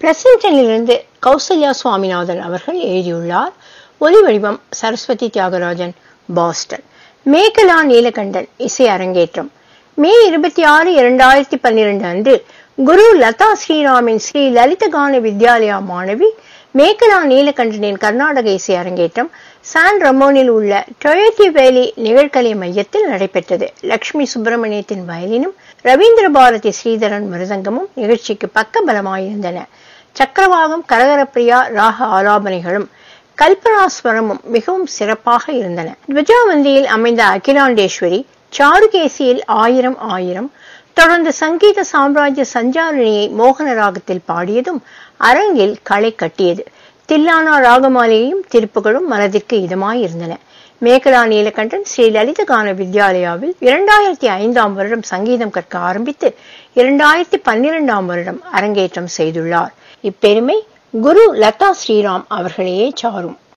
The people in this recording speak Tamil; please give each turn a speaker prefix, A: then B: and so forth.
A: பிளசண்டனிலிருந்து கௌசல்யா சுவாமிநாதன் அவர்கள் எழுதியுள்ளார் ஒலி வடிவம் சரஸ்வதி தியாகராஜன் பாஸ்டன் மேகலா நீலகண்டன் இசை அரங்கேற்றம் மே இருபத்தி ஆறு இரண்டாயிரத்தி பன்னிரண்டு அன்று குரு லதா ஸ்ரீராமின் ஸ்ரீ லலிதகான வித்யாலயா மாணவி மேகலா நீலகண்டனின் கர்நாடக இசை அரங்கேற்றம் சான் ரமோனில் உள்ள டொயட்டி வேலி நிகழ்கலை மையத்தில் நடைபெற்றது லட்சுமி சுப்பிரமணியத்தின் வயலினும் ரவீந்திர பாரதி ஸ்ரீதரன் மிருதங்கமும் நிகழ்ச்சிக்கு பக்க பலமாயிருந்தன சக்கரவாகம் கரகரப்பிரியா ராக ஆலாபனைகளும் கல்பனாஸ்வரமும் மிகவும் சிறப்பாக இருந்தன துவஜாவந்தியில் அமைந்த அகிலாண்டேஸ்வரி சாருகேசியில் ஆயிரம் ஆயிரம் தொடர்ந்து சங்கீத சாம்ராஜ்ய சஞ்சாரிணியை மோகன ராகத்தில் பாடியதும் அரங்கில் களை கட்டியது தில்லானா ராகமாலையும் திருப்புகளும் மனதிற்கு இதமாயிருந்தன மேகலா நீலகண்டன் ஸ்ரீ லலிதகான வித்யாலயாவில் இரண்டாயிரத்தி ஐந்தாம் வருடம் சங்கீதம் கற்க ஆரம்பித்து இரண்டாயிரத்தி பன்னிரெண்டாம் வருடம் அரங்கேற்றம் செய்துள்ளார் இப்பெருமை குரு லதா ஸ்ரீராம் அவர்களையே சாரும்